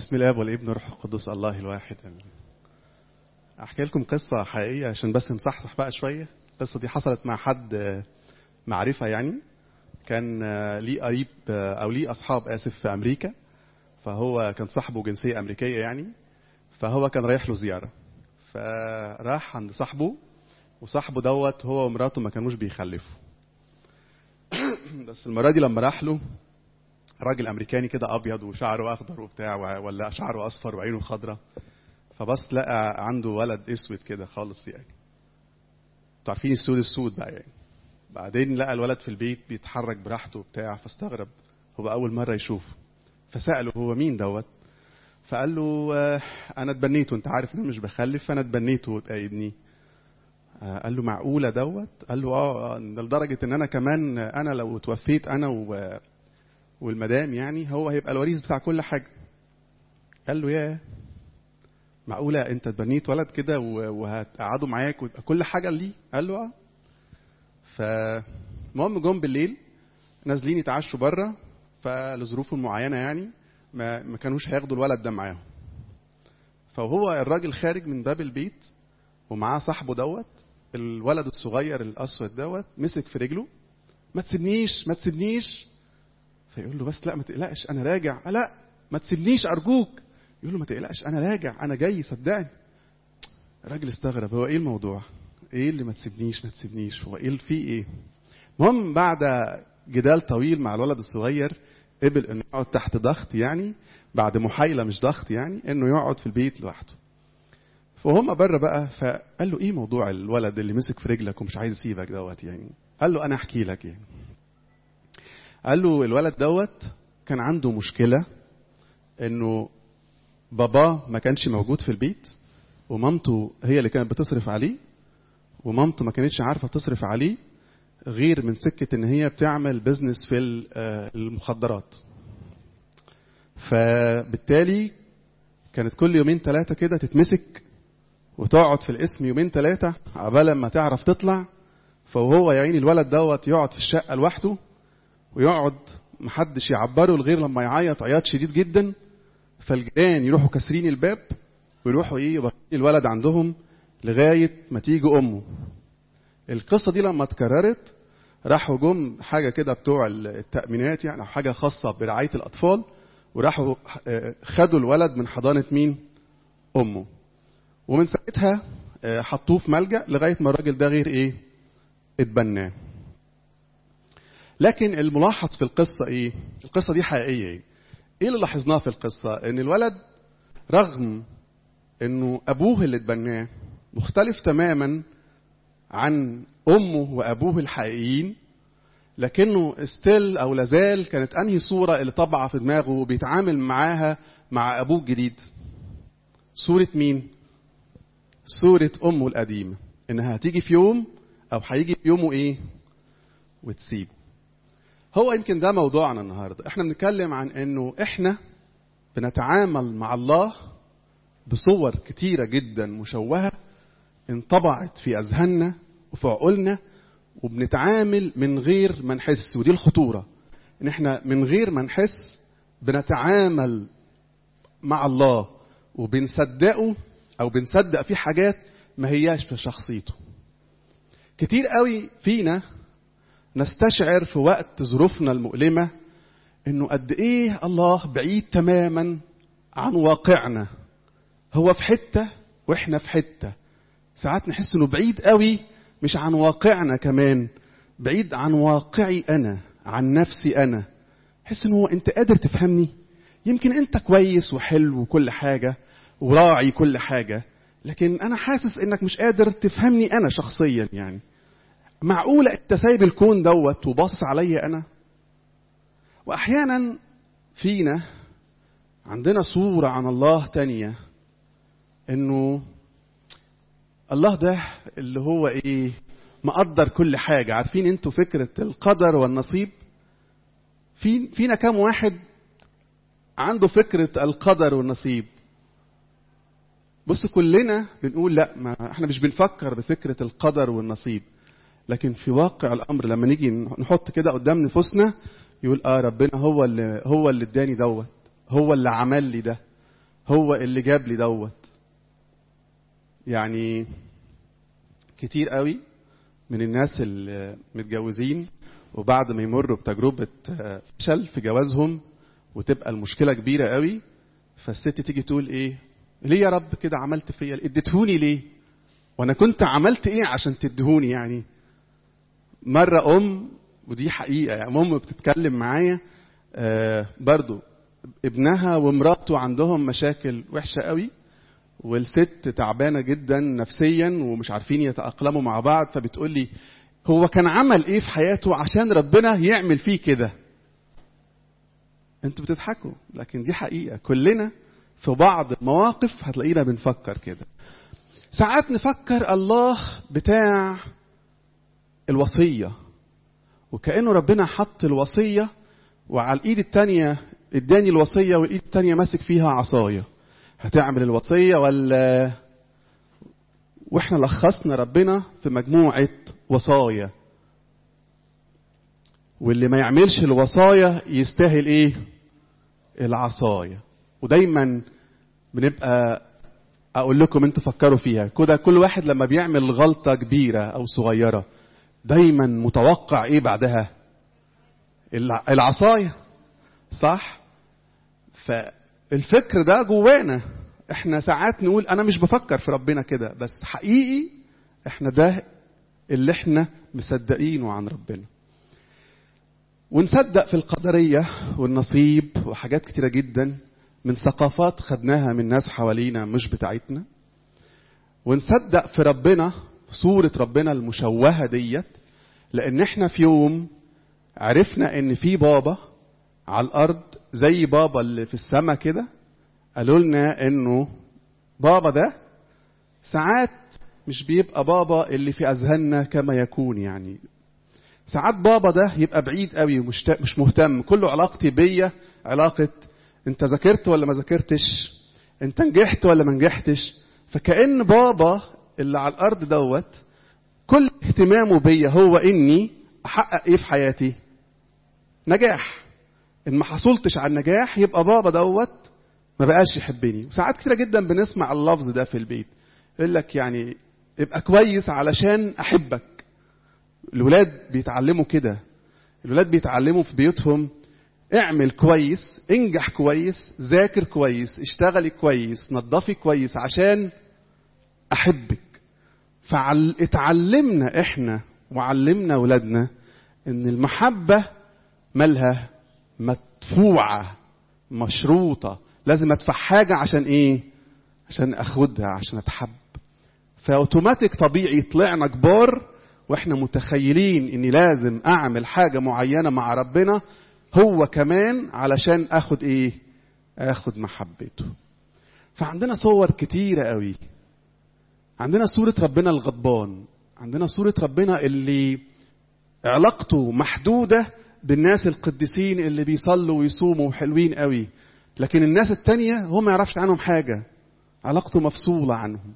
بسم الله والابن والروح القدس الله الواحد امين احكي لكم قصه حقيقيه عشان بس نصحصح بقى شويه القصه دي حصلت مع حد معرفه يعني كان ليه قريب او ليه اصحاب اسف في امريكا فهو كان صاحبه جنسيه امريكيه يعني فهو كان رايح له زياره فراح عند صاحبه وصاحبه دوت هو ومراته ما كانوش بيخلفوا بس المره دي لما راح له راجل امريكاني كده ابيض وشعره اخضر وبتاع ولا شعره اصفر وعينه خضراء فبص لقى عنده ولد اسود كده خالص يعني انتوا عارفين السود السود بقى يعني بعدين لقى الولد في البيت بيتحرك براحته وبتاع فاستغرب هو اول مره يشوفه فساله هو مين دوت فقال له انا اتبنيته انت عارف ان انا مش بخلف فانا اتبنيته وابقى ابني قال له معقوله دوت قال له اه لدرجه ان انا كمان انا لو توفيت انا و والمدام يعني هو هيبقى الوريث بتاع كل حاجه قال له يا معقوله انت اتبنيت ولد كده وهتقعده معاك ويبقى كل حاجه ليه قال له اه فالمهم جم بالليل نازلين يتعشوا بره فلظروف معينه يعني ما ما كانوش هياخدوا الولد ده معاهم فهو الراجل خارج من باب البيت ومعاه صاحبه دوت الولد الصغير الاسود دوت مسك في رجله ما تسيبنيش ما تسيبنيش فيقول له بس لا ما تقلقش انا راجع لا ما تسيبنيش ارجوك يقول له ما تقلقش انا راجع انا جاي صدقني الراجل استغرب هو ايه الموضوع ايه اللي ما تسيبنيش ما تسيبنيش هو ايه في ايه المهم بعد جدال طويل مع الولد الصغير قبل انه يقعد تحت ضغط يعني بعد محايله مش ضغط يعني انه يقعد في البيت لوحده فهم بره بقى فقال له ايه موضوع الولد اللي مسك في رجلك ومش عايز يسيبك دوت يعني قال له انا احكي لك يعني قال له الولد دوت كان عنده مشكلة انه باباه ما كانش موجود في البيت ومامته هي اللي كانت بتصرف عليه ومامته ما كانتش عارفة تصرف عليه غير من سكة ان هي بتعمل بزنس في المخدرات فبالتالي كانت كل يومين ثلاثة كده تتمسك وتقعد في الاسم يومين ثلاثة عبال ما تعرف تطلع فهو يا عيني الولد دوت يقعد في الشقة لوحده ويقعد محدش يعبره غير لما يعيط عياط شديد جدا فالجيران يروحوا كاسرين الباب ويروحوا ايه يبقى الولد عندهم لغايه ما تيجي امه القصه دي لما اتكررت راحوا جم حاجه كده بتوع التامينات يعني او حاجه خاصه برعايه الاطفال وراحوا خدوا الولد من حضانه مين امه ومن ساعتها حطوه في ملجا لغايه ما الراجل ده غير ايه اتبناه لكن الملاحظ في القصة إيه؟ القصة دي حقيقية إيه؟ إيه اللي لاحظناه في القصة؟ إن الولد رغم إنه أبوه اللي اتبناه مختلف تماما عن أمه وأبوه الحقيقيين لكنه استيل أو لازال كانت أنهي صورة اللي طبعة في دماغه وبيتعامل معاها مع أبوه الجديد؟ صورة مين؟ صورة أمه القديمة إنها هتيجي في يوم أو هيجي في يومه إيه؟ وتسيبه. هو يمكن ده موضوعنا النهارده احنا بنتكلم عن انه احنا بنتعامل مع الله بصور كتيره جدا مشوهه انطبعت في اذهاننا وفي عقولنا وبنتعامل من غير ما نحس ودي الخطوره ان احنا من غير ما نحس بنتعامل مع الله وبنصدقه او بنصدق فيه حاجات ما هياش في شخصيته كتير قوي فينا نستشعر في وقت ظروفنا المؤلمة انه قد ايه الله بعيد تماما عن واقعنا هو في حتة واحنا في حتة ساعات نحس انه بعيد قوي مش عن واقعنا كمان بعيد عن واقعي انا عن نفسي انا حس انه هو انت قادر تفهمني يمكن انت كويس وحلو وكل حاجة وراعي كل حاجة لكن انا حاسس انك مش قادر تفهمني انا شخصيا يعني معقولة انت سايب الكون دوت وبص عليا انا واحيانا فينا عندنا صورة عن الله تانية انه الله ده اللي هو ايه مقدر كل حاجة عارفين انتوا فكرة القدر والنصيب في فينا كام واحد عنده فكرة القدر والنصيب بص كلنا بنقول لا ما احنا مش بنفكر بفكرة القدر والنصيب لكن في واقع الامر لما نيجي نحط كده قدام نفوسنا يقول اه ربنا هو اللي هو اللي اداني دوت هو اللي عمل لي ده هو اللي جاب لي دوت يعني كتير قوي من الناس المتجوزين وبعد ما يمروا بتجربة فشل في جوازهم وتبقى المشكلة كبيرة قوي فالست تيجي تقول ايه ليه يا رب كده عملت فيا اديتهوني ليه وانا كنت عملت ايه عشان تدهوني يعني مرة ام ودي حقيقة يعني ام بتتكلم معايا آه برضو ابنها ومراته عندهم مشاكل وحشة قوي والست تعبانة جدا نفسيا ومش عارفين يتأقلموا مع بعض فبتقول لي هو كان عمل ايه في حياته عشان ربنا يعمل فيه كده انتوا بتضحكوا لكن دي حقيقة كلنا في بعض المواقف هتلاقينا بنفكر كده ساعات نفكر الله بتاع الوصية وكأنه ربنا حط الوصية وعلى الإيد التانية اداني الوصية والإيد التانية ماسك فيها عصاية هتعمل الوصية ولا واحنا لخصنا ربنا في مجموعة وصايا واللي ما يعملش الوصايا يستاهل ايه العصاية ودايما بنبقى اقول لكم انتوا فكروا فيها كده كل واحد لما بيعمل غلطة كبيرة او صغيرة دايما متوقع ايه بعدها العصاية صح فالفكر ده جوانا احنا ساعات نقول انا مش بفكر في ربنا كده بس حقيقي احنا ده اللي احنا مصدقينه عن ربنا ونصدق في القدرية والنصيب وحاجات كتيرة جدا من ثقافات خدناها من ناس حوالينا مش بتاعتنا ونصدق في ربنا صورة ربنا المشوهة ديت لأن احنا في يوم عرفنا ان في بابا على الأرض زي بابا اللي في السماء كده قالوا لنا انه بابا ده ساعات مش بيبقى بابا اللي في اذهاننا كما يكون يعني ساعات بابا ده يبقى بعيد قوي ومش مش مهتم كله علاقتي بيا علاقه انت ذاكرت ولا ما ذاكرتش انت نجحت ولا ما نجحتش فكأن بابا اللي على الارض دوت كل اهتمامه بيا هو اني احقق ايه في حياتي نجاح ان ما حصلتش على النجاح يبقى بابا دوت ما بقاش يحبني وساعات كتيرة جدا بنسمع اللفظ ده في البيت يقول لك يعني ابقى كويس علشان احبك الولاد بيتعلموا كده الولاد بيتعلموا في بيوتهم اعمل كويس انجح كويس ذاكر كويس اشتغلي كويس نظفي كويس عشان احبك فاتعلمنا احنا وعلمنا ولادنا ان المحبة مالها مدفوعة مشروطة لازم ادفع حاجة عشان ايه عشان اخدها عشان اتحب فاوتوماتيك طبيعي طلعنا كبار واحنا متخيلين اني لازم اعمل حاجة معينة مع ربنا هو كمان علشان اخد ايه اخد محبته فعندنا صور كتيرة قوي عندنا صورة ربنا الغضبان عندنا صورة ربنا اللي علاقته محدودة بالناس القديسين اللي بيصلوا ويصوموا وحلوين قوي لكن الناس التانية هو ما يعرفش عنهم حاجة علاقته مفصولة عنهم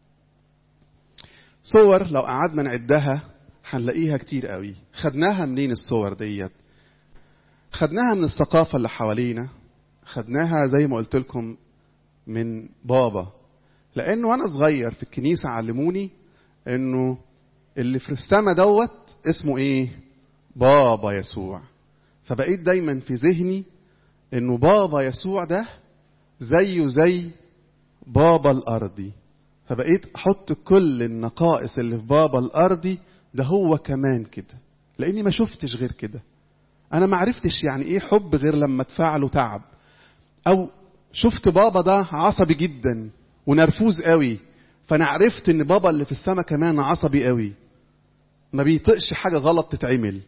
صور لو قعدنا نعدها هنلاقيها كتير قوي خدناها منين الصور ديت خدناها من الثقافة اللي حوالينا خدناها زي ما قلت لكم من بابا لأنه وأنا صغير في الكنيسة علموني إنه اللي في السما دوت اسمه إيه؟ بابا يسوع فبقيت دايما في ذهني إنه بابا يسوع ده زيه زي بابا الأرضي فبقيت أحط كل النقائص اللي في بابا الأرضي ده هو كمان كده لأني ما شفتش غير كده أنا ما عرفتش يعني إيه حب غير لما ادفع له تعب أو شفت بابا ده عصبي جدا ونرفوز قوي فأنا عرفت إن بابا اللي في السماء كمان عصبي قوي ما بيطقش حاجة غلط تتعمل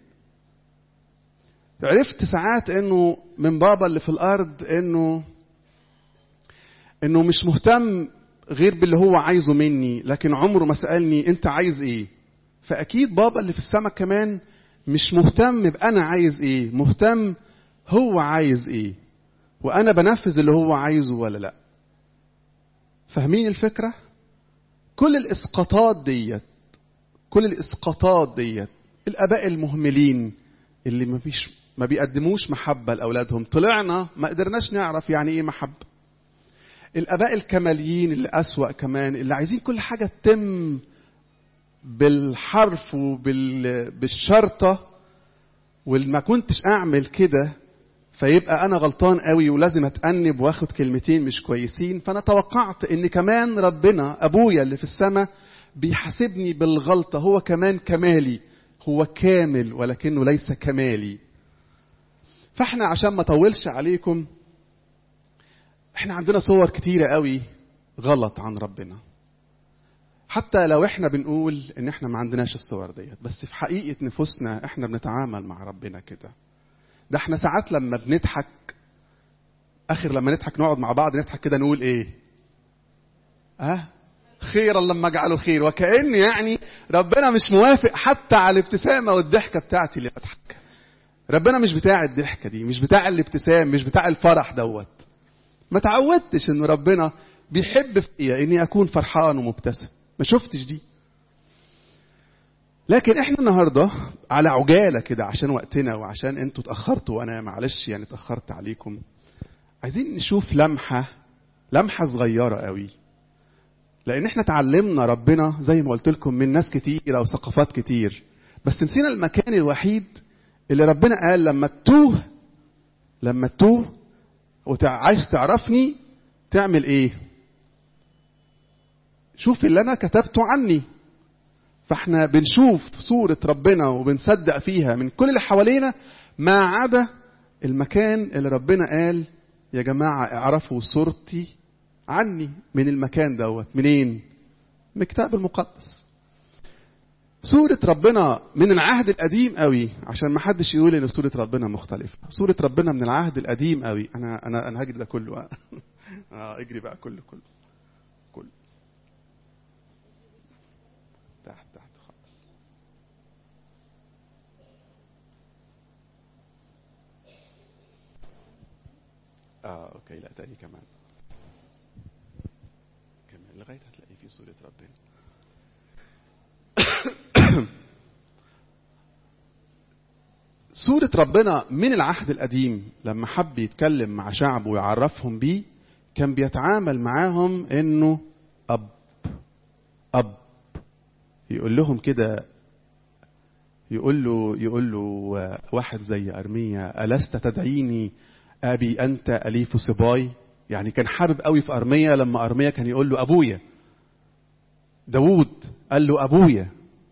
عرفت ساعات انه من بابا اللي في الارض انه انه مش مهتم غير باللي هو عايزه مني لكن عمره ما سألني انت عايز ايه فاكيد بابا اللي في السماء كمان مش مهتم بانا عايز ايه مهتم هو عايز ايه وانا بنفذ اللي هو عايزه ولا لا فاهمين الفكرة كل الاسقاطات ديت كل الاسقاطات ديت الاباء المهملين اللي ما فيش ما بيقدموش محبة لأولادهم طلعنا ما قدرناش نعرف يعني إيه محبة الاباء الكماليين اللي اسوا كمان اللي عايزين كل حاجه تتم بالحرف وبالشرطه وما كنتش اعمل كده فيبقى انا غلطان قوي ولازم اتأنب واخد كلمتين مش كويسين فانا توقعت ان كمان ربنا ابويا اللي في السماء بيحاسبني بالغلطة هو كمان كمالي هو كامل ولكنه ليس كمالي فاحنا عشان ما اطولش عليكم احنا عندنا صور كتيرة قوي غلط عن ربنا حتى لو احنا بنقول ان احنا ما عندناش الصور ديت بس في حقيقة نفوسنا احنا بنتعامل مع ربنا كده ده احنا ساعات لما بنضحك اخر لما نضحك نقعد مع بعض نضحك كده نقول ايه اه خيرا لما اجعله خير وكأن يعني ربنا مش موافق حتى على الابتسامة والضحكة بتاعتي اللي بضحك ربنا مش بتاع الضحكة دي مش بتاع الابتسام مش بتاع الفرح دوت ما تعودتش ان ربنا بيحب فيا اني اكون فرحان ومبتسم ما شفتش دي لكن احنا النهارده على عجاله كده عشان وقتنا وعشان انتوا اتاخرتوا وانا معلش يعني اتاخرت عليكم عايزين نشوف لمحه لمحه صغيره قوي لان احنا اتعلمنا ربنا زي ما قلت لكم من ناس كتير او ثقافات كتير بس نسينا المكان الوحيد اللي ربنا قال لما تتوه لما تتوه وعايز تعرفني تعمل ايه شوف اللي انا كتبته عني فاحنا بنشوف صورة ربنا وبنصدق فيها من كل اللي حوالينا ما عدا المكان اللي ربنا قال يا جماعة اعرفوا صورتي عني من المكان دوت منين؟ من الكتاب المقدس صورة ربنا من العهد القديم قوي عشان ما حدش يقول ان صورة ربنا مختلفة صورة ربنا من العهد القديم قوي انا انا انا هجري ده كله اه اجري بقى كله كله كله تحت تحت خالص اه اوكي لا تاني كمان كمان لغايه هتلاقي في صوره ربنا صورة ربنا من العهد القديم لما حب يتكلم مع شعبه ويعرفهم بيه كان بيتعامل معاهم انه اب اب يقول لهم كده يقول له يقول له واحد زي ارميا الست تدعيني ابي انت اليف صباي يعني كان حابب قوي في ارميا لما ارميا كان يقول له ابويا داوود قال له ابويا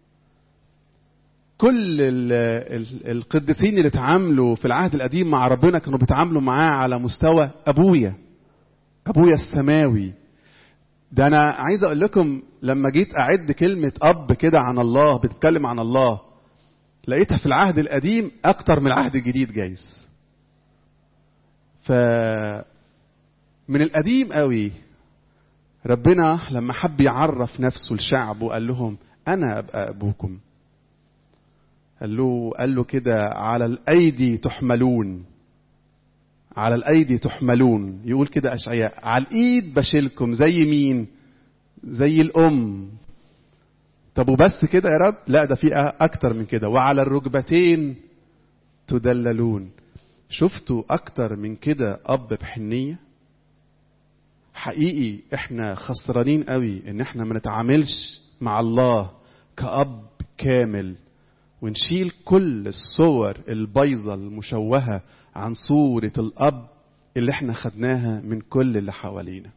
كل ال ال القديسين اللي اتعاملوا في العهد القديم مع ربنا كانوا بيتعاملوا معاه على مستوى ابويا ابويا السماوي ده انا عايز اقول لكم لما جيت اعد كلمه اب كده عن الله بتتكلم عن الله لقيتها في العهد القديم اكتر من العهد الجديد جايز ف من القديم قوي ربنا لما حب يعرف نفسه لشعبه قال لهم انا ابقى ابوكم قال له قال له كده على الايدي تحملون على الايدي تحملون يقول كده اشعياء على الايد بشيلكم زي مين زي الام طب وبس كده يا رب لا ده في اكتر من كده وعلى الركبتين تدللون شفتوا اكتر من كده اب بحنيه حقيقي احنا خسرانين قوي ان احنا ما نتعاملش مع الله كأب كامل ونشيل كل الصور البيضة المشوهة عن صورة الأب اللي احنا خدناها من كل اللي حوالينا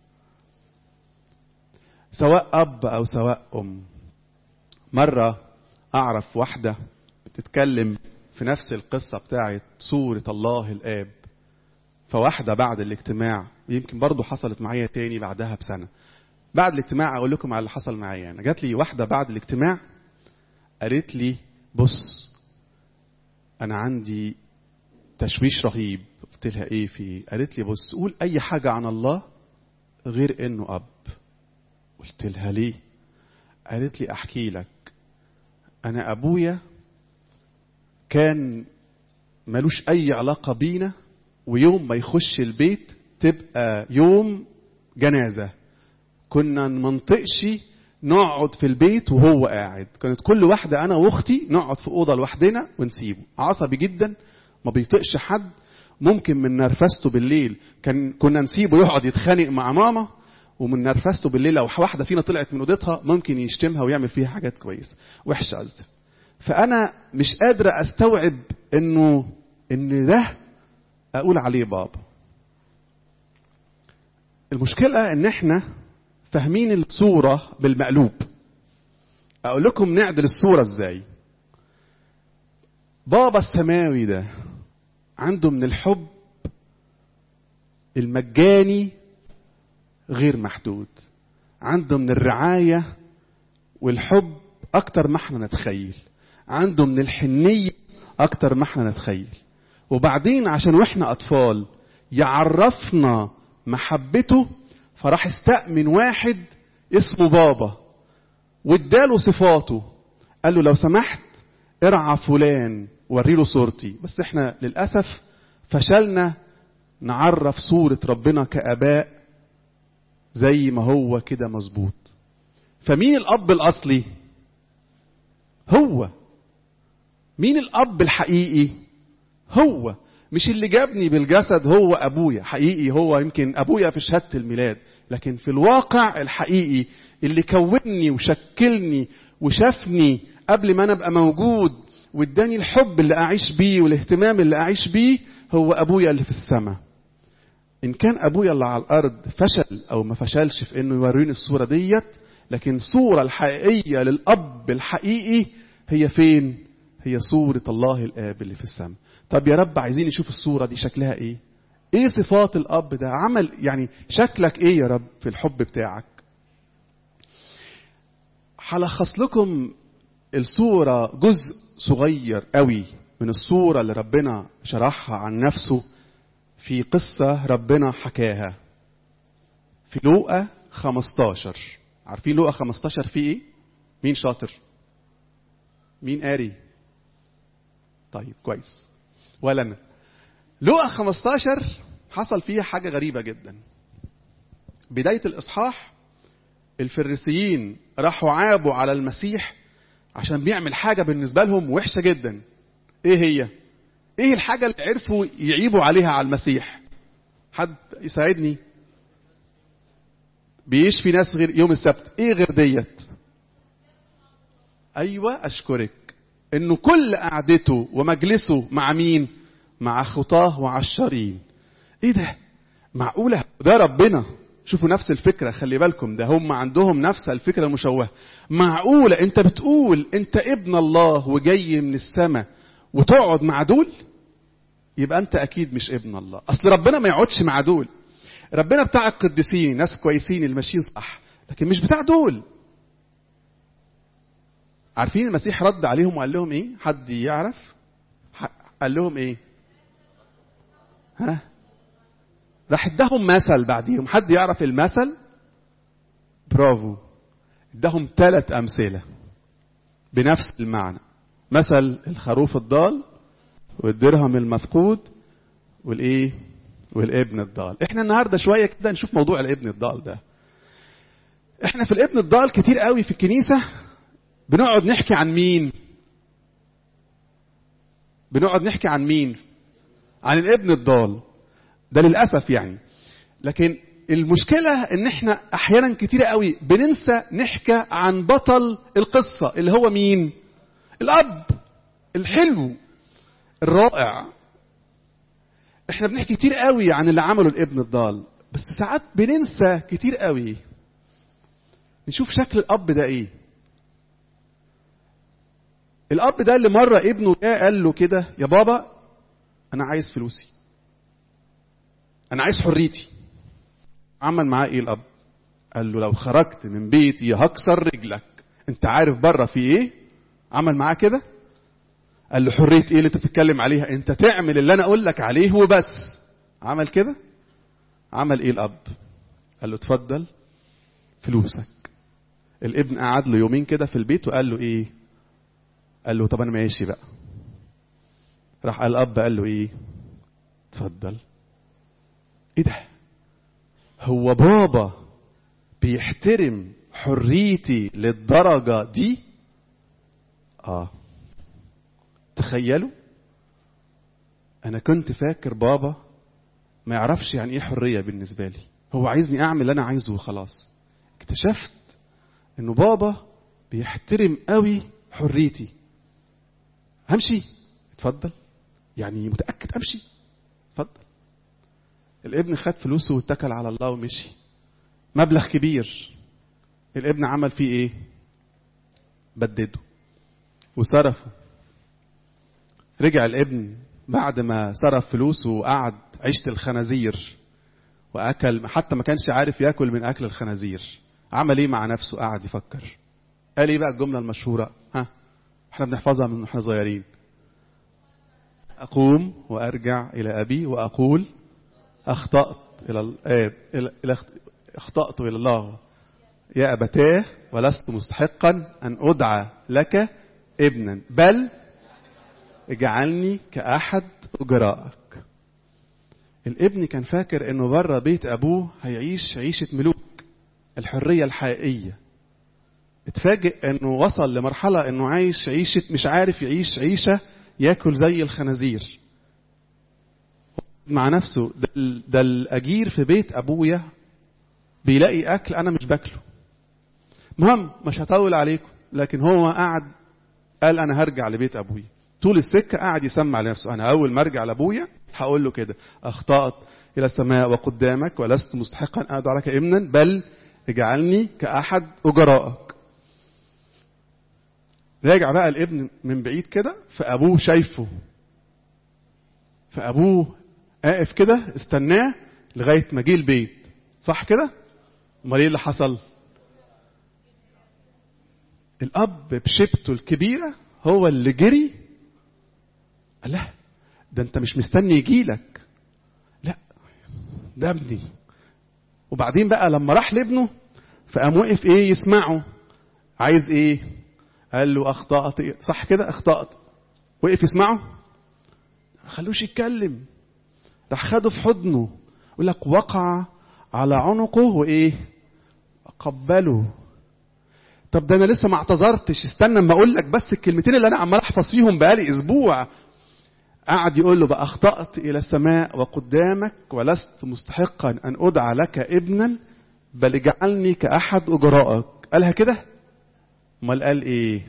سواء أب أو سواء أم مرة أعرف واحدة بتتكلم في نفس القصة بتاعت صورة الله الآب فواحدة بعد الاجتماع يمكن برضه حصلت معايا تاني بعدها بسنة بعد الاجتماع أقول لكم على اللي حصل معايا أنا جات لي واحدة بعد الاجتماع قالت لي بص أنا عندي تشويش رهيب قلت لها إيه في قالت لي بص قول أي حاجة عن الله غير إنه أب قلت لها ليه قالت لي أحكي لك أنا أبويا كان ملوش أي علاقة بينا ويوم ما يخش البيت تبقى يوم جنازة كنا منطقش نقعد في البيت وهو قاعد كانت كل واحدة أنا وأختي نقعد في أوضة لوحدنا ونسيبه عصبي جدا ما بيطقش حد ممكن من نرفزته بالليل كان كنا نسيبه يقعد يتخانق مع ماما ومن نرفزته بالليل لو واحده فينا طلعت من اوضتها ممكن يشتمها ويعمل فيها حاجات كويسه وحشه قصدي فانا مش قادر استوعب انه ان ده اقول عليه بابا المشكله ان احنا فاهمين الصوره بالمقلوب اقول لكم نعدل الصوره ازاي بابا السماوي ده عنده من الحب المجاني غير محدود عنده من الرعاية والحب أكتر ما احنا نتخيل عنده من الحنية أكتر ما احنا نتخيل وبعدين عشان واحنا أطفال يعرفنا محبته فراح استأمن واحد اسمه بابا واداله صفاته قال له لو سمحت ارعى فلان وري له صورتي بس احنا للأسف فشلنا نعرف صورة ربنا كآباء زي ما هو كده مظبوط فمين الأب الأصلي هو مين الأب الحقيقي هو مش اللي جابني بالجسد هو أبويا حقيقي هو يمكن أبويا في شهادة الميلاد لكن في الواقع الحقيقي اللي كوني وشكلني وشافني قبل ما أنا أبقى موجود واداني الحب اللي أعيش بيه والاهتمام اللي أعيش بيه هو أبويا اللي في السماء إن كان أبويا اللي على الأرض فشل أو ما فشلش في إنه يوريني الصورة ديت لكن الصورة الحقيقية للأب الحقيقي هي فين؟ هي صورة الله الآب اللي في السماء. طب يا رب عايزين نشوف الصورة دي شكلها إيه؟ إيه صفات الأب ده؟ عمل يعني شكلك إيه يا رب في الحب بتاعك؟ هلخص لكم الصورة جزء صغير قوي من الصورة اللي ربنا شرحها عن نفسه في قصة ربنا حكاها في لوقا 15 عارفين لوقا 15 فيه ايه؟ مين شاطر؟ مين قاري؟ طيب كويس ولا انا لوقا 15 حصل فيها حاجة غريبة جدا بداية الإصحاح الفريسيين راحوا عابوا على المسيح عشان بيعمل حاجة بالنسبة لهم وحشة جدا ايه هي؟ ايه الحاجة اللي عرفوا يعيبوا عليها على المسيح؟ حد يساعدني؟ بيشفي ناس غير يوم السبت، ايه غير ديت؟ ايوه اشكرك انه كل قعدته ومجلسه مع مين؟ مع خطاه وعشارين. ايه ده؟ معقولة ده ربنا شوفوا نفس الفكرة خلي بالكم ده هم عندهم نفس الفكرة المشوهة معقولة انت بتقول انت ابن الله وجاي من السماء وتقعد مع دول يبقى انت اكيد مش ابن الله اصل ربنا ما يقعدش مع دول ربنا بتاع القديسين ناس كويسين اللي ماشيين صح لكن مش بتاع دول عارفين المسيح رد عليهم وقال لهم ايه حد يعرف قال لهم ايه ها راح اداهم مثل بعديهم حد يعرف المثل برافو اداهم ثلاث امثله بنفس المعنى مثل الخروف الضال والدرهم المفقود والايه والابن الضال احنا النهارده شويه كده نشوف موضوع الابن الضال ده احنا في الابن الضال كتير قوي في الكنيسه بنقعد نحكي عن مين بنقعد نحكي عن مين عن الابن الضال ده للاسف يعني لكن المشكله ان احنا احيانا كتير قوي بننسى نحكي عن بطل القصه اللي هو مين الاب الحلو الرائع احنا بنحكي كتير قوي عن اللي عمله الابن الضال بس ساعات بننسى كتير قوي نشوف شكل الاب ده ايه الاب ده اللي مره ابنه جه قال له كده يا بابا انا عايز فلوسي انا عايز حريتي عمل معاه ايه الاب قال له لو خرجت من بيتي هكسر رجلك انت عارف بره في ايه عمل معاه كده قال له حريه ايه اللي انت بتتكلم عليها انت تعمل اللي انا اقول لك عليه وبس عمل كده عمل ايه الاب قال له اتفضل فلوسك الابن قعد له يومين كده في البيت وقال له ايه قال له طب انا ماشي بقى راح قال الاب قال له ايه اتفضل ايه ده هو بابا بيحترم حريتي للدرجة دي اه تخيلوا انا كنت فاكر بابا ما يعرفش يعني ايه حريه بالنسبه لي هو عايزني اعمل اللي انا عايزه وخلاص اكتشفت انه بابا بيحترم قوي حريتي همشي اتفضل يعني متاكد امشي اتفضل الابن خد فلوسه واتكل على الله ومشي مبلغ كبير الابن عمل فيه ايه بدده وصرفه رجع الابن بعد ما صرف فلوسه وقعد عيشة الخنازير واكل حتى ما كانش عارف ياكل من اكل الخنازير عمل ايه مع نفسه قعد يفكر قال ايه بقى الجمله المشهوره ها احنا بنحفظها من واحنا صغيرين اقوم وارجع الى ابي واقول اخطات الى الاب الى إلى اخطات الى الله يا ابتاه ولست مستحقا ان ادعى لك ابنا بل اجعلني كاحد اجرائك الابن كان فاكر انه بره بيت ابوه هيعيش عيشه ملوك الحريه الحقيقيه اتفاجئ انه وصل لمرحله انه عايش عيشه مش عارف يعيش عيشه ياكل زي الخنازير مع نفسه ده, ده الاجير في بيت ابويا بيلاقي اكل انا مش باكله مهم مش هطول عليكم لكن هو قعد قال انا هرجع لبيت ابويا طول السكه قعد يسمع لنفسه انا اول ما ارجع لابويا هقول له كده اخطات الى السماء وقدامك ولست مستحقا ان ادعو لك ابنا بل اجعلني كاحد اجرائك راجع بقى الابن من بعيد كده فابوه شايفه فابوه واقف كده استناه لغايه ما جه البيت صح كده امال ايه اللي حصل الاب بشبته الكبيره هو اللي جري قال لا ده انت مش مستني يجيلك لا ده ابني وبعدين بقى لما راح لابنه فقام وقف ايه يسمعه عايز ايه قال له اخطات صح كده اخطات وقف يسمعه ما خلوش يتكلم راح خده في حضنه يقول لك وقع على عنقه وايه قبله طب ده انا لسه ما اعتذرتش استنى اما اقول لك بس الكلمتين اللي انا عمال احفظ فيهم بقالي اسبوع قعد يقول له بقى اخطات الى السماء وقدامك ولست مستحقا ان ادعى لك ابنا بل اجعلني كاحد اجرائك قالها كده امال قال ايه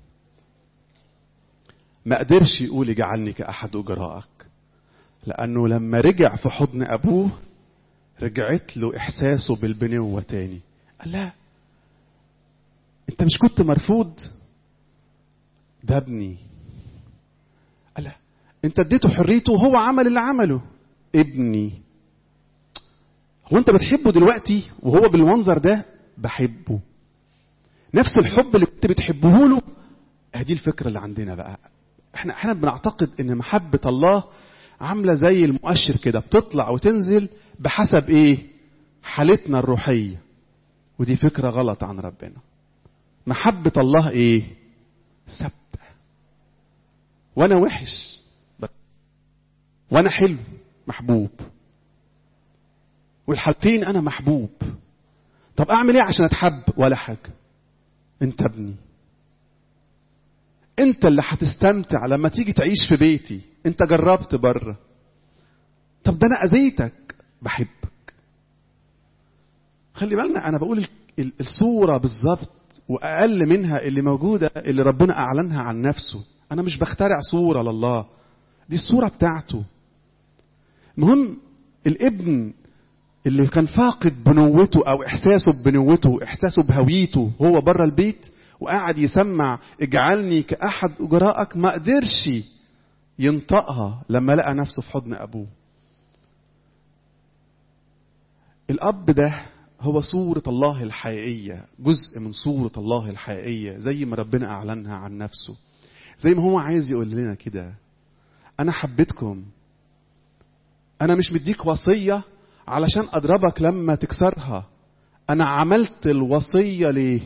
ما قدرش يقول اجعلني كاحد اجرائك لانه لما رجع في حضن ابوه رجعت له احساسه بالبنوه تاني قال لا انت مش كنت مرفوض ده ابني قال لا انت اديته حريته وهو عمل اللي عمله ابني هو انت بتحبه دلوقتي وهو بالمنظر ده بحبه نفس الحب اللي كنت بتحبه له دي الفكره اللي عندنا بقى احنا احنا بنعتقد ان محبه الله عامله زي المؤشر كده بتطلع وتنزل بحسب ايه حالتنا الروحيه ودي فكره غلط عن ربنا محبه الله ايه ثابته وانا وحش وانا حلو محبوب والحالتين انا محبوب طب اعمل ايه عشان اتحب ولا حاجه انت ابني انت اللي هتستمتع لما تيجي تعيش في بيتي انت جربت بره طب ده انا اذيتك بحبك خلي بالنا انا بقول الصوره بالظبط واقل منها اللي موجوده اللي ربنا اعلنها عن نفسه انا مش بخترع صوره لله دي الصوره بتاعته المهم الابن اللي كان فاقد بنوته او احساسه ببنوته احساسه بهويته هو بره البيت وقعد يسمع اجعلني كاحد اجرائك ما قدرش ينطقها لما لقى نفسه في حضن ابوه الاب ده هو صورة الله الحقيقية جزء من صورة الله الحقيقية زي ما ربنا أعلنها عن نفسه زي ما هو عايز يقول لنا كده أنا حبيتكم أنا مش مديك وصية علشان أضربك لما تكسرها أنا عملت الوصية ليه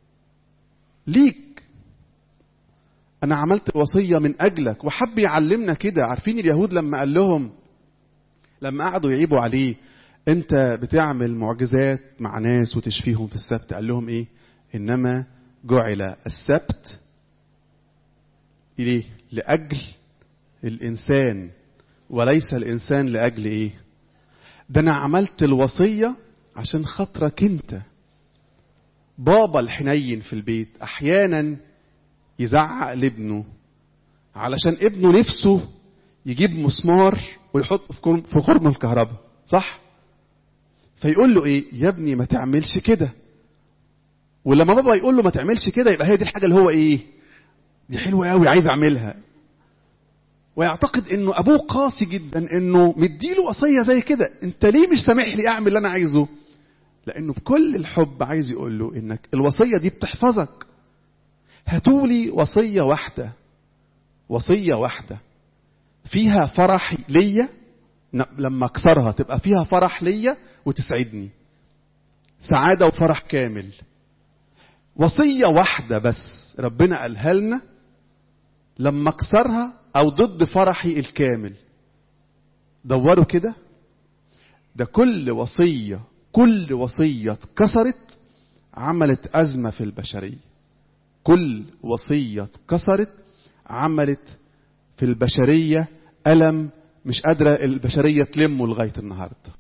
ليك أنا عملت الوصية من أجلك وحب يعلمنا كده عارفين اليهود لما قال لهم لما قعدوا يعيبوا عليه أنت بتعمل معجزات مع ناس وتشفيهم في السبت قال لهم إيه إنما جعل السبت ليه لأجل الإنسان وليس الإنسان لأجل إيه ده أنا عملت الوصية عشان خاطرك أنت بابا الحنين في البيت أحيانا يزعق لابنه علشان ابنه نفسه يجيب مسمار ويحطه في خرم الكهرباء صح فيقول له ايه يا ابني ما تعملش كده ولما بابا يقول له ما تعملش كده يبقى هي دي الحاجه اللي هو ايه دي حلوه قوي عايز اعملها ويعتقد انه ابوه قاسي جدا انه مديله وصيه زي كده انت ليه مش سامح لي اعمل اللي انا عايزه لانه بكل الحب عايز يقول له انك الوصيه دي بتحفظك هاتولي وصيه واحده وصيه واحده فيها فرح ليا لما اكسرها تبقى فيها فرح ليا وتسعدني سعاده وفرح كامل وصيه واحده بس ربنا قالها لنا لما اكسرها او ضد فرحي الكامل دوروا كده ده كل وصيه كل وصيه اتكسرت عملت ازمه في البشريه كل وصيه اتكسرت عملت في البشريه الم مش قادره البشريه تلمه لغايه النهارده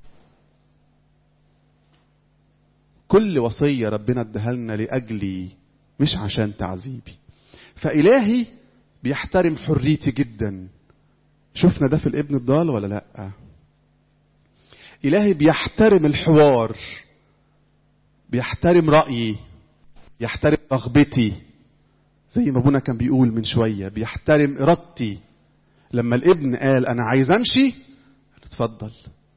كل وصيه ربنا اداها لنا لاجلي مش عشان تعذيبي فالهي بيحترم حريتي جدا شفنا ده في الابن الضال ولا لا الهي بيحترم الحوار بيحترم رايي يحترم رغبتي زي ما ابونا كان بيقول من شويه بيحترم ارادتي لما الابن قال انا عايز امشي قال اتفضل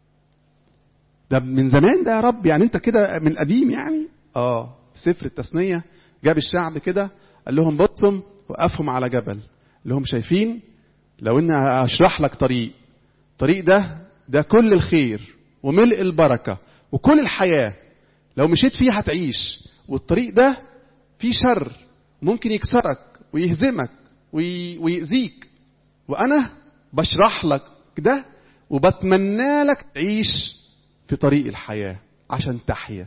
ده من زمان ده يا رب يعني انت كده من قديم يعني اه في سفر التثنيه جاب الشعب كده قال لهم بصوا وقفهم على جبل لهم شايفين لو ان اشرح لك طريق الطريق ده ده كل الخير وملء البركه وكل الحياه لو مشيت فيه هتعيش والطريق ده فيه شر ممكن يكسرك ويهزمك ويأذيك وأنا بشرح لك ده وبتمنى لك تعيش في طريق الحياة عشان تحيا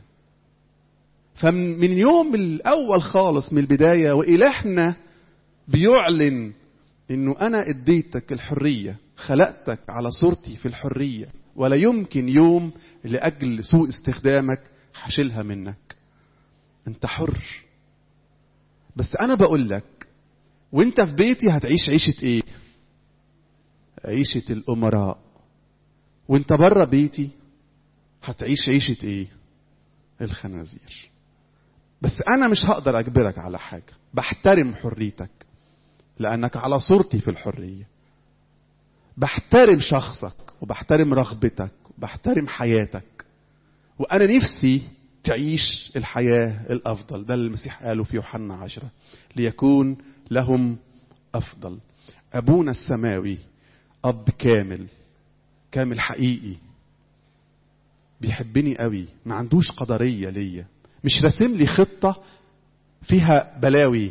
فمن يوم الأول خالص من البداية وإلهنا بيعلن إنه أنا اديتك الحرية خلقتك على صورتي في الحرية ولا يمكن يوم لأجل سوء استخدامك هشيلها منك أنت حر بس أنا بقول لك وأنت في بيتي هتعيش عيشة إيه؟ عيشة الأمراء وأنت بره بيتي هتعيش عيشة إيه؟ الخنازير بس أنا مش هقدر أجبرك على حاجة بحترم حريتك لأنك على صورتي في الحرية بحترم شخصك وبحترم رغبتك وبحترم حياتك وأنا نفسي تعيش الحياة الأفضل ده اللي المسيح قاله في يوحنا عشرة ليكون لهم أفضل أبونا السماوي أب كامل كامل حقيقي بيحبني قوي ما عندوش قدرية ليا مش راسم لي خطة فيها بلاوي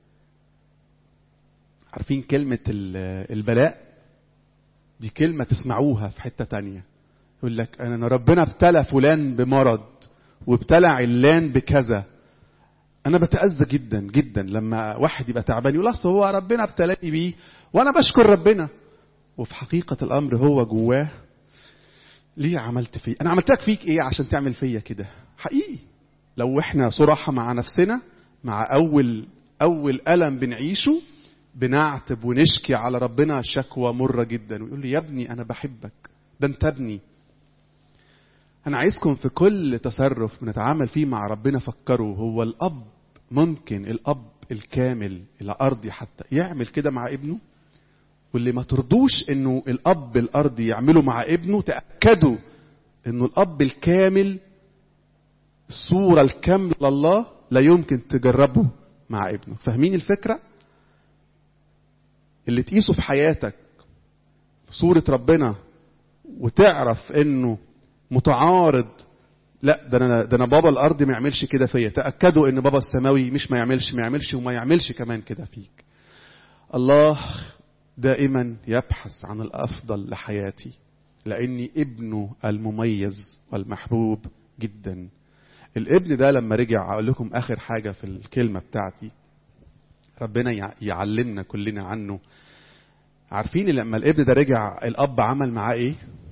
عارفين كلمة البلاء دي كلمة تسمعوها في حتة تانية يقول لك أنا ربنا ابتلى فلان بمرض وابتلى علان بكذا أنا بتأذى جدا جدا لما واحد يبقى تعبان يقول أصل هو ربنا ابتلاني بيه وأنا بشكر ربنا وفي حقيقة الأمر هو جواه ليه عملت فيه أنا عملت لك فيك إيه عشان تعمل فيا كده حقيقي لو إحنا صراحة مع نفسنا مع أول أول ألم بنعيشه بنعتب ونشكي على ربنا شكوى مرة جدا ويقول لي يا ابني أنا بحبك ده أنت ابني أنا عايزكم في كل تصرف بنتعامل فيه مع ربنا فكروا هو الأب ممكن الأب الكامل الأرضي حتى يعمل كده مع ابنه واللي ما ترضوش انه الاب الارضي يعمله مع ابنه تاكدوا انه الاب الكامل الصوره الكامله لله لا يمكن تجربه مع ابنه فاهمين الفكره اللي تقيسه في حياتك في صوره ربنا وتعرف انه متعارض لا ده انا ده انا بابا الارضي ما يعملش كده فيا تاكدوا ان بابا السماوي مش ما يعملش ما يعملش وما يعملش كمان كده فيك الله دائما يبحث عن الافضل لحياتي لاني ابنه المميز والمحبوب جدا الابن ده لما رجع اقول لكم اخر حاجه في الكلمه بتاعتي ربنا يعلمنا كلنا عنه عارفين لما الابن ده رجع الاب عمل معاه ايه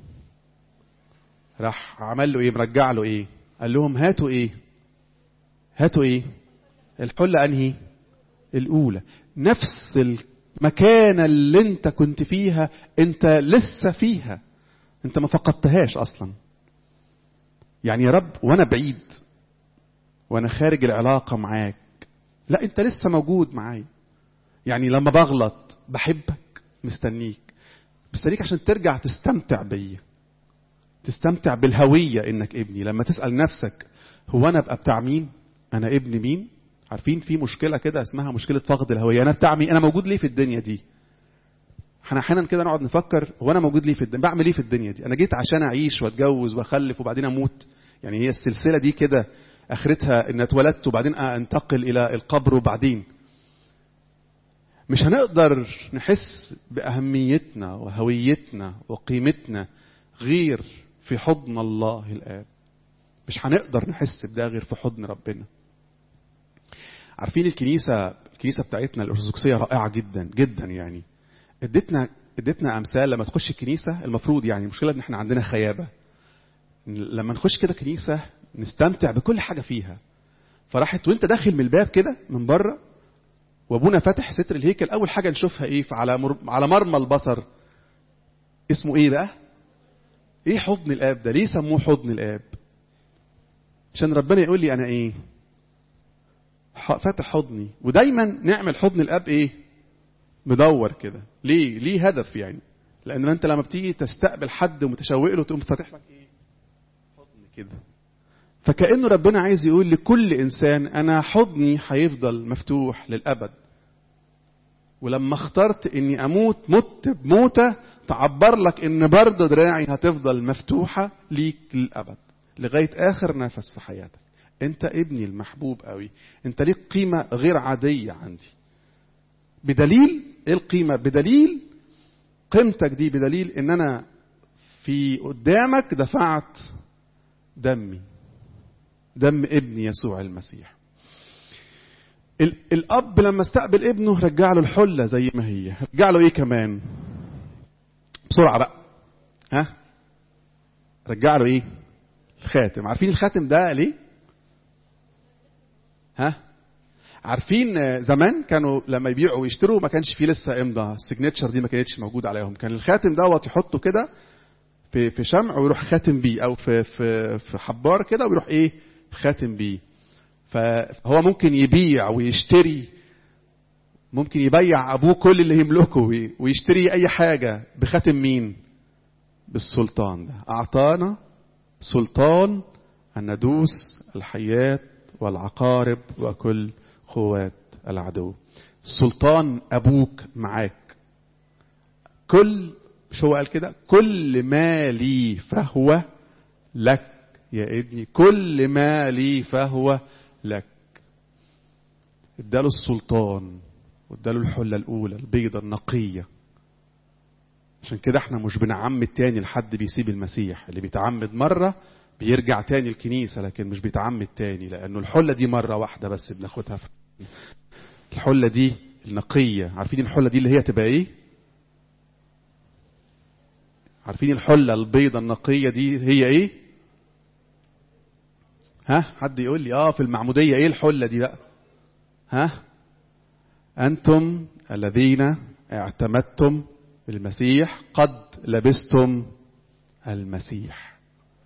راح عمل له ايه مرجع له ايه قال لهم هاتوا ايه هاتوا ايه الحلة انهي الاولى نفس المكانة اللي انت كنت فيها انت لسه فيها انت ما فقدتهاش اصلا يعني يا رب وانا بعيد وانا خارج العلاقة معاك لا انت لسه موجود معايا يعني لما بغلط بحبك مستنيك مستنيك عشان ترجع تستمتع بيا تستمتع بالهوية انك ابني لما تسأل نفسك هو انا ابقى بتاع مين انا ابن مين عارفين في مشكلة كده اسمها مشكلة فقد الهوية انا بتاع مين انا موجود ليه في الدنيا دي احنا احيانا كده نقعد نفكر هو انا موجود ليه في الدنيا بعمل ايه في الدنيا دي انا جيت عشان اعيش واتجوز واخلف وبعدين اموت يعني هي السلسلة دي كده اخرتها ان اتولدت وبعدين انتقل الى القبر وبعدين مش هنقدر نحس باهميتنا وهويتنا وقيمتنا غير في حضن الله الاب مش هنقدر نحس بده غير في حضن ربنا عارفين الكنيسه الكنيسه بتاعتنا الارثوذكسيه رائعه جدا جدا يعني ادتنا ادتنا امثال لما تخش الكنيسه المفروض يعني المشكله ان احنا عندنا خيابه لما نخش كده كنيسه نستمتع بكل حاجه فيها فراحت وانت داخل من الباب كده من بره وابونا فاتح ستر الهيكل اول حاجه نشوفها ايه على مر... على مرمى البصر اسمه ايه بقى ايه حضن الاب ده ليه سموه حضن الاب عشان ربنا يقول لي انا ايه فاتح حضني ودايما نعمل حضن الاب ايه مدور كده ليه ليه هدف يعني لان انت لما بتيجي تستقبل حد ومتشوق له تقوم فاتح لك ايه حضن كده فكأنه ربنا عايز يقول لكل إنسان أنا حضني هيفضل مفتوح للأبد ولما اخترت إني أموت مت بموتة تعبر لك إن برضه دراعي هتفضل مفتوحة ليك للأبد لغاية آخر نفس في حياتك أنت ابني المحبوب قوي أنت ليك قيمة غير عادية عندي بدليل إيه القيمة بدليل قيمتك دي بدليل إن أنا في قدامك دفعت دمي دم ابن يسوع المسيح الاب لما استقبل ابنه رجع له الحله زي ما هي رجع له ايه كمان بسرعه بقى ها رجع له ايه الخاتم عارفين الخاتم ده ليه ها عارفين زمان كانوا لما يبيعوا ويشتروا ما كانش فيه لسه امضى السيجنتشر دي ما كانتش موجوده عليهم كان الخاتم دوت يحطه كده في في شمع ويروح خاتم بيه او في في في حبار كده ويروح ايه خاتم بيه فهو ممكن يبيع ويشتري ممكن يبيع ابوه كل اللي يملكه ويشتري اي حاجه بخاتم مين بالسلطان ده اعطانا سلطان ان ندوس الحيات والعقارب وكل قوات العدو سلطان ابوك معاك كل مش هو قال كده كل ما لي فهو لك يا ابني كل ما لي فهو لك اداله السلطان واداله الحلة الأولى البيضة النقية عشان كده احنا مش بنعمد تاني لحد بيسيب المسيح اللي بيتعمد مرة بيرجع تاني الكنيسة لكن مش بيتعمد تاني لأنه الحلة دي مرة واحدة بس بناخدها في الحلة دي النقية عارفين الحلة دي اللي هي تبقى ايه عارفين الحلة البيضة النقية دي هي ايه ها حد يقول لي اه في المعمودية ايه الحلة دي بقى ها انتم الذين اعتمدتم بالمسيح قد لبستم المسيح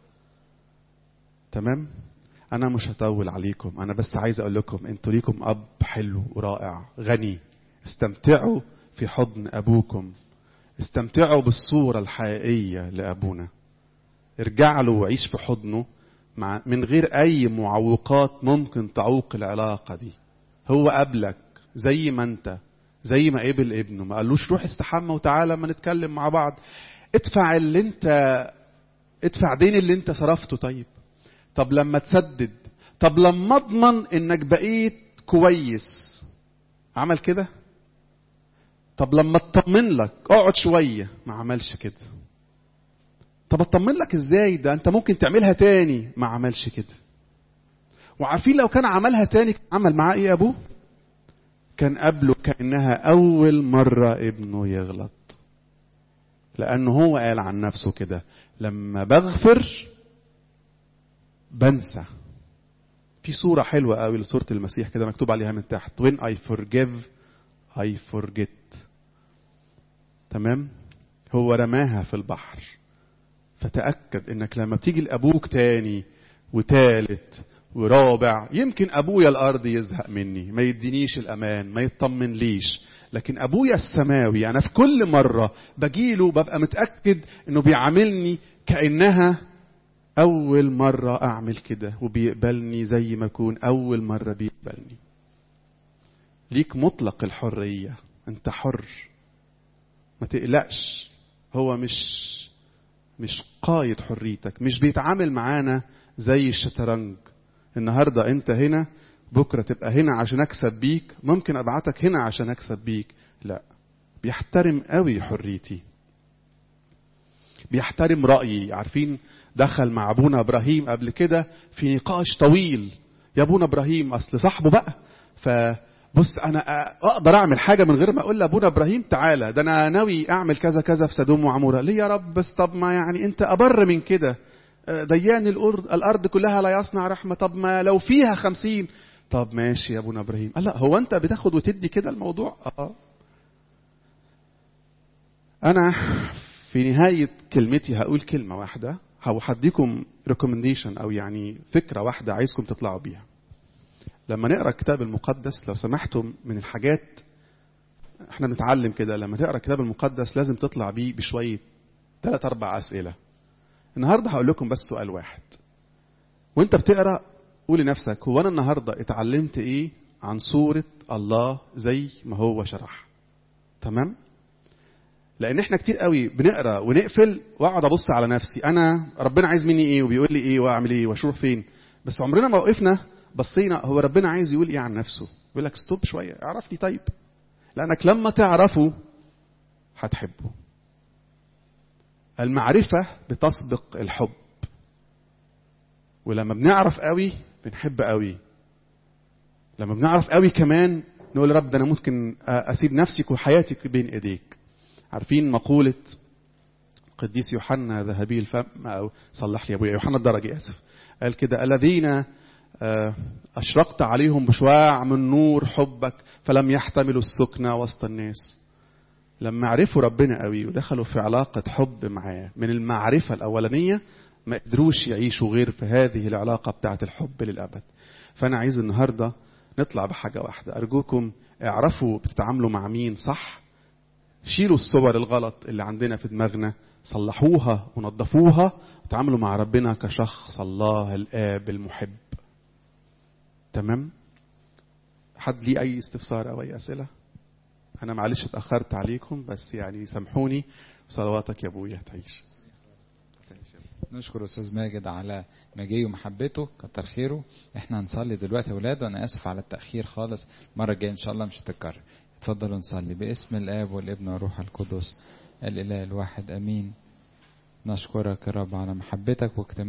تمام انا مش هطول عليكم انا بس عايز اقول لكم انتوا ليكم اب حلو ورائع غني استمتعوا في حضن ابوكم استمتعوا بالصورة الحقيقية لأبونا ارجع له وعيش في حضنه مع من غير أي معوقات ممكن تعوق العلاقة دي هو قبلك زي ما أنت زي ما قبل ابنه ما قالوش روح استحمى وتعالى ما نتكلم مع بعض ادفع اللي انت ادفع دين اللي انت صرفته طيب طب لما تسدد طب لما اضمن انك بقيت كويس عمل كده طب لما اطمن لك اقعد شويه ما عملش كده طب اطمن لك ازاي ده انت ممكن تعملها تاني ما عملش كده وعارفين لو كان عملها تاني عمل معاه ايه ابوه كان قبله كانها اول مره ابنه يغلط لأنه هو قال عن نفسه كده لما بغفر بنسى في صورة حلوة قوي لصورة المسيح كده مكتوب عليها من تحت when I forgive I forget تمام هو رماها في البحر فتأكد انك لما بتيجي لأبوك تاني وتالت ورابع يمكن ابويا الارض يزهق مني ما يدينيش الامان ما يطمن ليش لكن ابويا السماوي انا في كل مره بجيله ببقى متاكد انه بيعاملني كانها اول مره اعمل كده وبيقبلني زي ما اكون اول مره بيقبلني ليك مطلق الحريه انت حر ما تقلقش هو مش مش قايد حريتك مش بيتعامل معانا زي الشطرنج النهاردة انت هنا بكرة تبقى هنا عشان اكسب بيك ممكن ابعتك هنا عشان اكسب بيك لا بيحترم قوي حريتي بيحترم رأيي عارفين دخل مع ابونا ابراهيم قبل كده في نقاش طويل يا ابونا ابراهيم اصل صاحبه بقى فبص انا اقدر اعمل حاجه من غير ما اقول لابونا ابراهيم تعالى ده انا ناوي اعمل كذا كذا في سدوم وعموره ليه يا رب بس طب ما يعني انت ابر من كده ديان الأرض, الأرض كلها لا يصنع رحمة طب ما لو فيها خمسين طب ماشي يا أبونا إبراهيم قال لا هو أنت بتاخد وتدي كده الموضوع آه. أنا في نهاية كلمتي هقول كلمة واحدة أو هديكم ريكومنديشن أو يعني فكرة واحدة عايزكم تطلعوا بيها لما نقرا الكتاب المقدس لو سمحتم من الحاجات احنا بنتعلم كده لما تقرا الكتاب المقدس لازم تطلع بيه بشويه ثلاث اربع اسئله النهارده هقول لكم بس سؤال واحد وانت بتقرا قول لنفسك هو انا النهارده اتعلمت ايه عن صوره الله زي ما هو شرح تمام لان احنا كتير قوي بنقرا ونقفل واقعد ابص على نفسي انا ربنا عايز مني ايه وبيقول لي ايه واعمل ايه واشوف فين بس عمرنا ما وقفنا بصينا هو ربنا عايز يقول ايه عن نفسه يقول لك ستوب شويه اعرفني طيب لانك لما تعرفه هتحبه المعرفة بتسبق الحب ولما بنعرف قوي بنحب قوي لما بنعرف قوي كمان نقول رب ده انا ممكن اسيب نفسي وحياتي بين ايديك عارفين مقولة قديس يوحنا ذهبي الفم او صلح لي ابويا يوحنا الدرجي اسف قال كده الذين اشرقت عليهم بشواع من نور حبك فلم يحتملوا السكنة وسط الناس لما عرفوا ربنا قوي ودخلوا في علاقة حب معاه من المعرفة الأولانية ما قدروش يعيشوا غير في هذه العلاقة بتاعة الحب للأبد فأنا عايز النهاردة نطلع بحاجة واحدة أرجوكم اعرفوا بتتعاملوا مع مين صح شيلوا الصور الغلط اللي عندنا في دماغنا صلحوها ونظفوها وتعاملوا مع ربنا كشخص الله الآب المحب تمام حد ليه أي استفسار أو أي أسئلة أنا معلش اتأخرت عليكم بس يعني سامحوني صلواتك يا أبويا تعيش نشكر استاذ ماجد على مجيه ومحبته كتر خيره احنا هنصلي دلوقتي يا اولاد وانا اسف على التاخير خالص المره الجايه ان شاء الله مش هتتكرر اتفضلوا نصلي باسم الاب والابن والروح القدس الاله الواحد امين نشكرك يا رب على محبتك واجتماعك